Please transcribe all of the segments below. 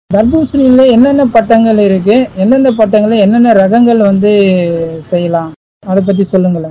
தர்பூசணியில என்னென்ன பட்டங்கள் இருக்கு எந்தெந்த பட்டங்கள்ல என்னென்ன ரகங்கள் வந்து செய்யலாம் அதை பத்தி சொல்லுங்களேன்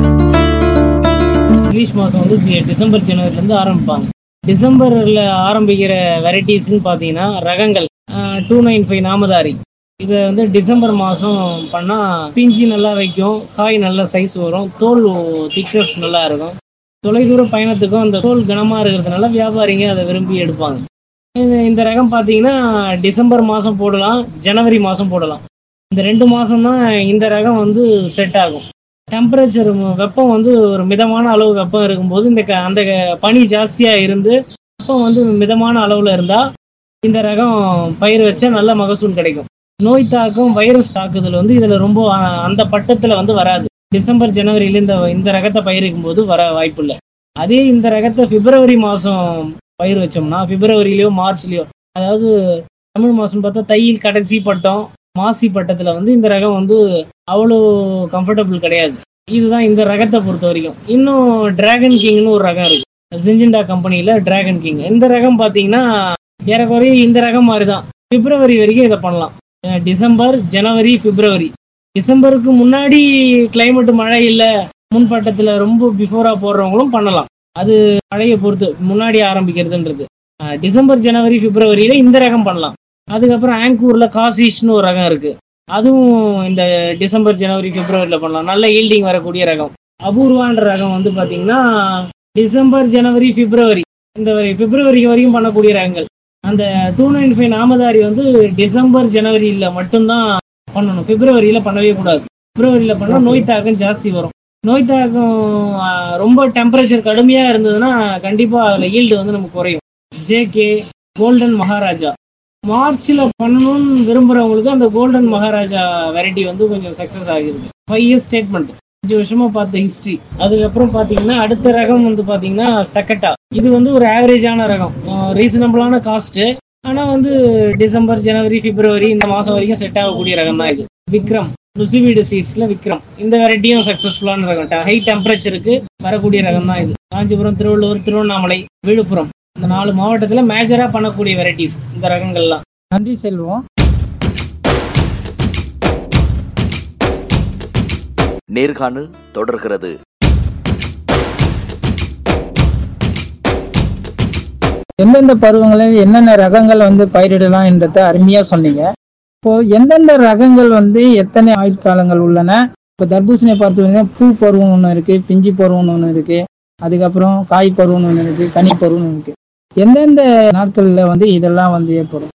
இங்கிலீஷ் மாதம் வந்து ஜி- டிசம்பர் ஜனவரிலேருந்து ஆரம்பிப்பாங்க டிசம்பரில் ஆரம்பிக்கிற வெரைட்டிஸ்ன்னு பார்த்தீங்கன்னா ரகங்கள் டூ நைன் ஃபைவ் நாமதாரி இதை வந்து டிசம்பர் மாதம் பண்ணால் பிஞ்சு நல்லா வைக்கும் காய் நல்ல சைஸ் வரும் தோல் திக்னஸ் நல்லா இருக்கும் தொலைதூர பயணத்துக்கும் அந்த தோல் கனமாக இருக்கிறதுனால வியாபாரிங்க அதை விரும்பி எடுப்பாங்க இது- இந்த ரகம் பார்த்தீங்கன்னா டிசம்பர் மாதம் போடலாம் ஜனவரி மாதம் போடலாம் இந்த ரெண்டு மாதம் தான் இந்த ரகம் வந்து செட் ஆகும் டெம்பரேச்சர் வெப்பம் வந்து ஒரு மிதமான அளவு வெப்பம் இருக்கும்போது இந்த க- அந்த க- பனி ஜாஸ்தியாக இருந்து வெப்பம் வந்து மிதமான அளவில் இருந்தால் இந்த ரகம் பயிர் வச்சா நல்ல மகசூல் கிடைக்கும் நோய் தாக்கம் வைரஸ் தாக்குதல் வந்து இதில் ரொம்ப அ- அந்த பட்டத்தில் வந்து வராது டிசம்பர் ஜனவரியில இந்த இந்த ரகத்தை பயிரிக்கும் போது வர வாய்ப்பு இல்லை அதே இந்த ரகத்தை பிப்ரவரி மாதம் பயிர் வச்சோம்னா பிப்ரவரியிலையோ மார்ச்லேயோ அதாவது தமிழ் மாதம் பார்த்தா தையில் கடைசி பட்டம் மாசி பட்டத்தில் வந்து இந்த ரகம் வந்து அவ்வளோ கம்ஃபர்டபுள் கிடையாது இதுதான் இந்த ரகத்தை பொறுத்த வரைக்கும் இன்னும் டிராகன் கிங்னு ஒரு ரகம் இருக்கு சிஞ்சிண்டா கம்பெனியில் டிராகன் கிங் இந்த ரகம் பார்த்தீங்கன்னா ஏறக்குறைய இந்த ரகம் மாதிரி தான் பிப்ரவரி வரைக்கும் இதை பண்ணலாம் அஹ் டிசம்பர் ஜனவரி பிப்ரவரி டிசம்பருக்கு முன்னாடி climate மழை இல்லை முன்பட்டத்தில் ரொம்ப பிஃபோராக போடுறவங்களும் பண்ணலாம் அது மழையை பொறுத்து முன்னாடி ஆரம்பிக்கிறதுன்றது அஹ் டிசம்பர் ஜனவரி பிப்ரவரியில இந்த ரகம் பண்ணலாம் அதுக்கப்புறம் ஆங்கூர்ல காசிஷ்னு ஒரு ரகம் இருக்கு அதுவும் இந்த டிசம்பர் ஜனவரி பிப்ரவரியில் பண்ணலாம் நல்ல ஈல்டிங் வரக்கூடிய ரகம் அபூர்வான்ற ரகம் வந்து பார்த்தீங்கன்னா டிசம்பர் ஜனவரி பிப்ரவரி இந்த வரை பிப்ரவரி வரைக்கும் பண்ணக்கூடிய ரகங்கள் அந்த டூ நைன் ஃபைவ் நாமதாரி வந்து டிசம்பர் ஜனவரியில் மட்டும்தான் பண்ணணும் பிப்ரவரியில் பண்ணவே கூடாது பிப்ரவரியில் பண்ணால் நோய் தாக்கம் ஜாஸ்தி வரும் நோய் தாக்கம் ஆ, ரொம்ப டெம்பரேச்சர் கடுமையாக இருந்ததுன்னா கண்டிப்பாக அதில் ஈல்டு வந்து நமக்கு குறையும் ஜேகே கோல்டன் மகாராஜா மார்ச்ல பண்ணணும்னு விரும்புறவங்களுக்கு அந்த கோல்டன் மகாராஜா வெரைட்டி வந்து கொஞ்சம் சக்சஸ் ஆகிருக்கு ஃபைவ் இயர்ஸ் ஸ்டேட்மெண்ட் அஞ்சு வருஷமா பார்த்த ஹிஸ்டரி அதுக்கப்புறம் பாத்தீங்கன்னா அடுத்த ரகம் வந்து பாத்தீங்கன்னா சக்கட்டா இது வந்து ஒரு ஆவரேஜான ரகம் ரீசனபிளான காஸ்ட் ஆனா வந்து டிசம்பர் ஜனவரி பிப்ரவரி இந்த மாசம் வரைக்கும் செட் ஆகக்கூடிய ரகம் தான் இது விக்ரம் லுசிவீடு சீட்ஸ்ல விக்ரம் இந்த வெரைட்டியும் சக்சஸ்ஃபுல்லான ரகம் ஹை டெம்பரேச்சருக்கு வரக்கூடிய ரகம் தான் இது காஞ்சிபுரம் திருவள்ளூர் திருவண்ணாமலை விழுப்புரம் இந்த நாலு மாவட்டத்துல மேஜரா பண்ணக்கூடிய வெரைட்டிஸ் இந்த ரகங்கள்லாம் நன்றி செல்வம் நேர்காணல் தொடர்கிறது எந்தெந்த பருவங்களில் என்னென்ன ரகங்கள் வந்து பயிரிடலாம் என்றதை அருமையா சொன்னீங்க இப்போ எந்தெந்த ரகங்கள் வந்து எத்தனை ஆயுட்காலங்கள் உள்ளன இப்போ தர்பூசணியை பார்த்தீங்கன்னா பூ பருவம் ஒன்று இருக்கு பிஞ்சு பருவம் ஒன்று இருக்கு அதுக்கப்புறம் காய் பருவம் ஒன்று இருக்கு கனி பருவம் இருக்கு எந்தெந்த நாட்கள்ல வந்து இதெல்லாம் வந்து ஏற்படும்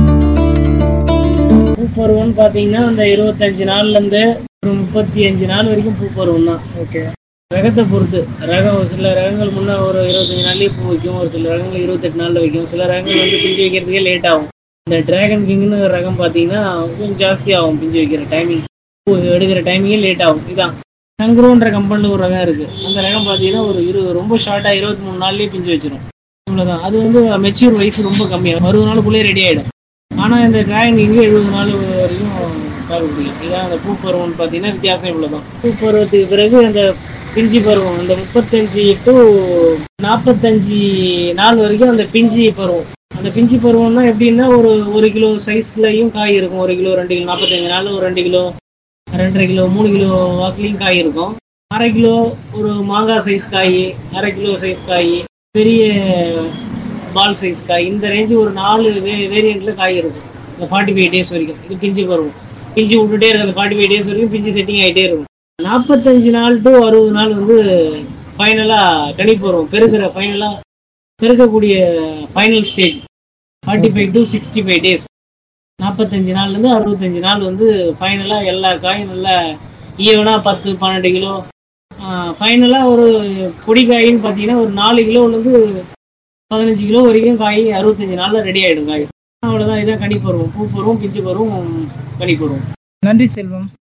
பூ பருவம்னு பாத்தீங்கன்னா அந்த இருபத்தஞ்சு நாள்ல இருந்து ஒரு முப்பத்தி அஞ்சு நாள் வரைக்கும் பூ பருவம் தான் ஓகே ரகத்தை பொறுத்து ரகம் ஒரு சில ரகங்கள் முன்ன ஒரு இருபத்தஞ்சு நாள்லயே பூ வைக்கும் ஒரு சில ரகங்கள் இருபத்தெட்டு நாள்ல வைக்கும் சில ரகங்கள் வந்து பிஞ்சு வைக்கிறதுக்கே லேட் ஆகும் இந்த டிராகன் கிங்னு ஒரு ரகம் பார்த்தீங்கன்னா கொஞ்சம் ஜாஸ்தி ஆகும் பிஞ்சு வைக்கிற டைமிங் பூ எடுக்கிற டைமிங்கே லேட் ஆகும் இதான் சங்குரோன்ற கம்பெனியில் ஒரு ரகம் இருக்கு அந்த ரகம் பார்த்தீங்கன்னா ஒரு இரு ரொம்ப ஷார்ட்டாக இருபத்தி மூணு நாள்லயே பிஞ்சு வச்சிரும் இவ்வளோதான் அது வந்து மெச்சூர் வயசு ரொம்ப கம்மியாக அறுபது நாளுக்குள்ளேயே ரெடி ஆகிடும் ஆனால் இந்த டிராகன் கிங்கு எழுபது நாள் வரைக்கும் தாக்கு பிடிக்கும் இதான் அந்த பூ பருவம்னு பார்த்தீங்கன்னா வித்தியாசம் இவ்வளோதான் பூ பருவத்துக்கு பிறகு அந்த பிஞ்சி பருவம் அந்த முப்பத்தஞ்சு டு நாற்பத்தஞ்சு நாள் வரைக்கும் அந்த பிஞ்சி பருவம் அந்த பிஞ்சி பருவம்னா எப்படின்னா ஒரு ஒரு கிலோ சைஸ்லயும் காய் இருக்கும் ஒரு கிலோ ரெண்டு கிலோ நாற்பத்தஞ்சு நாள் ஒரு ரெண்டு கிலோ ரெண்டரை கிலோ மூணு கிலோ வாக்குலையும் காய் இருக்கும் அரை கிலோ ஒரு மாங்காய் சைஸ் காய் அரை கிலோ சைஸ் காய் பெரிய பால் சைஸ் காய் இந்த ரேஞ்சு ஒரு நாலு வே வேரியண்ட்ல காய் இருக்கும் இந்த ஃபார்ட்டி ஃபைவ் டேஸ் வரைக்கும் இது பிஞ்சு பருவம் பிஞ்சு விட்டுட்டே இருக்கும் அந்த ஃபார்ட்டி ஃபைவ் டேஸ் வரைக்கும் பிஞ்சு செட்டிங் ஆகிட்டே இருக்கும் நாற்பத்தஞ்சு நாள் டு அறுபது நாள் வந்து ஃபைனலாக கணிப்பு வரும் பெருக்கிற ஃபைனலாக பெருக்கக்கூடிய final stage forty five to sixty five days நாற்பத்தஞ்சு நாள்லேருந்து அறுபத்தஞ்சு நாள் வந்து ஃபைனலாக எல்லா காயும் நல்லா ஈவனாக பத்து பன்னெண்டு கிலோ ஃபைனலாக ஒரு பொடி காயின்னு பார்த்தீங்கன்னா ஒரு நாலு கிலோலேருந்து பதினஞ்சு கிலோ வரைக்கும் காய் அறுபத்தஞ்சு நாளில் ரெடி ஆகிடும் காய் அவ்வளோதான் இதான் கனி பருவம் பூ பருவம் பிஞ்சு பருவம் கனி பருவம் நன்றி செல்வம்